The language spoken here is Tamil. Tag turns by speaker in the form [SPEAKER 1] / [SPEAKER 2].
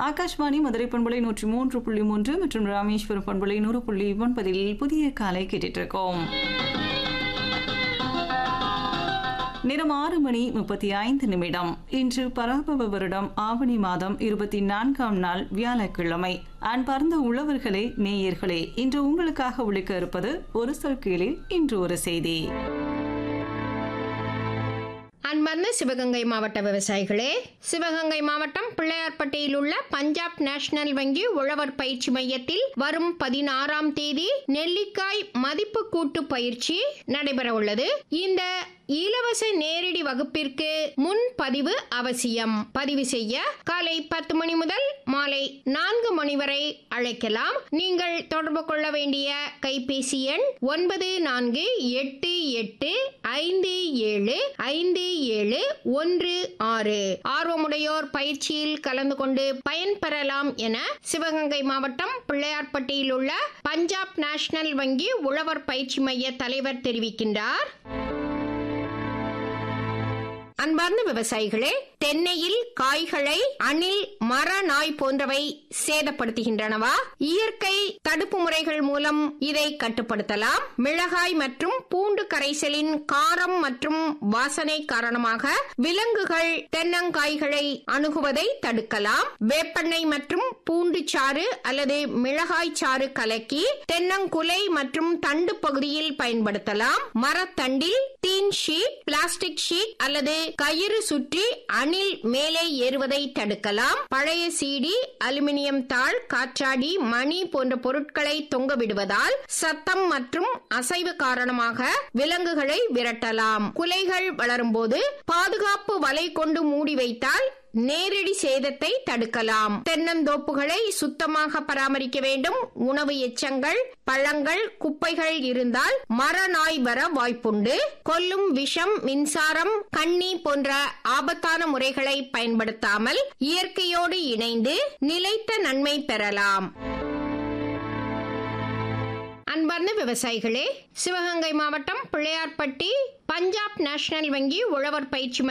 [SPEAKER 1] ஆகாஷ்வாணி மதுரை பண்பலை நூற்றி மூன்று புள்ளி மூன்று மற்றும் ராமேஸ்வரம் பண்பலை நூறு புள்ளி ஒன்பதில் புதிய காலை கேட்டுட்டு இருக்கோம் நேரம் ஆறு மணி முப்பத்தி ஐந்து நிமிடம் இன்று பராபவ வருடம் ஆவணி மாதம் இருபத்தி நான்காம் நாள் வியாழக்கிழமை அன்பார்ந்த உழவர்களே நேயர்களே இன்று உங்களுக்காக ஒழிக்க இருப்பது ஒரு சொல் கீழில் இன்று ஒரு செய்தி
[SPEAKER 2] அன்பார்ந்த சிவகங்கை மாவட்ட விவசாயிகளே சிவகங்கை மாவட்டம் பிள்ளையார்பட்டியில் உள்ள பஞ்சாப் நேஷனல் வங்கி உழவர் பயிற்சி மையத்தில் வரும் பதினாறாம் தேதி நெல்லிக்காய் மதிப்பு கூட்டு பயிற்சி நடைபெற உள்ளது இந்த இலவச நேரடி வகுப்பிற்கு முன் பதிவு அவசியம் பதிவு செய்ய காலை பத்து மணி முதல் மாலை நான்கு மணி வரை அழைக்கலாம் நீங்கள் தொடர்பு கொள்ள வேண்டிய கைபேசி எண் ஒன்பது நான்கு எட்டு எட்டு ஐந்து ஏழு ஐந்து ஏழு ஒன்று ஆறு ஆர்வமுடையோர் பயிற்சியில் கலந்து கொண்டு பயன்பெறலாம் என சிவகங்கை மாவட்டம் பிள்ளையார்பட்டியில் உள்ள பஞ்சாப் நேஷனல் வங்கி உழவர் பயிற்சி மைய தலைவர் தெரிவிக்கின்றார் அன்பார்ந்த விவசாயிகளே தென்னையில் காய்களை அணில் மர நாய் போன்றவை சேதப்படுத்துகின்றனவா இயற்கை தடுப்பு முறைகள் மூலம் இதை கட்டுப்படுத்தலாம் மிளகாய் மற்றும் பூண்டு கரைசலின் காரம் மற்றும் வாசனை காரணமாக விலங்குகள் தென்னங்காய்களை அணுகுவதை தடுக்கலாம் வேப்பெண்ணெய் மற்றும் பூண்டு சாறு அல்லது மிளகாய் சாறு கலக்கி தென்னங்குலை மற்றும் தண்டு பகுதியில் பயன்படுத்தலாம் மரத்தண்டில் டீன் ஷீட் பிளாஸ்டிக் ஷீட் அல்லது கயிறு சுற்றி அணில் மேலே ஏறுவதை தடுக்கலாம் பழைய சீடி அலுமினியம் தாள் காற்றாடி மணி போன்ற பொருட்களை தொங்க விடுவதால் சத்தம் மற்றும் அசைவு காரணமாக விலங்குகளை விரட்டலாம் குலைகள் வளரும்போது பாதுகாப்பு வலை கொண்டு மூடி வைத்தால் நேரடி சேதத்தை தடுக்கலாம் தென்னந்தோப்புகளை சுத்தமாக பராமரிக்க வேண்டும் உணவு எச்சங்கள் பழங்கள் குப்பைகள் இருந்தால் மரநாய் வர வாய்ப்புண்டு கொல்லும் விஷம் மின்சாரம் கண்ணி போன்ற ஆபத்தான முறைகளை பயன்படுத்தாமல் இயற்கையோடு இணைந்து நிலைத்த நன்மை பெறலாம் அன்பார்ந்த விவசாயிகளே சிவகங்கை மாவட்டம் பிள்ளையார்பட்டி பஞ்சாப் நேஷனல் வங்கி உழவர் பயிற்சி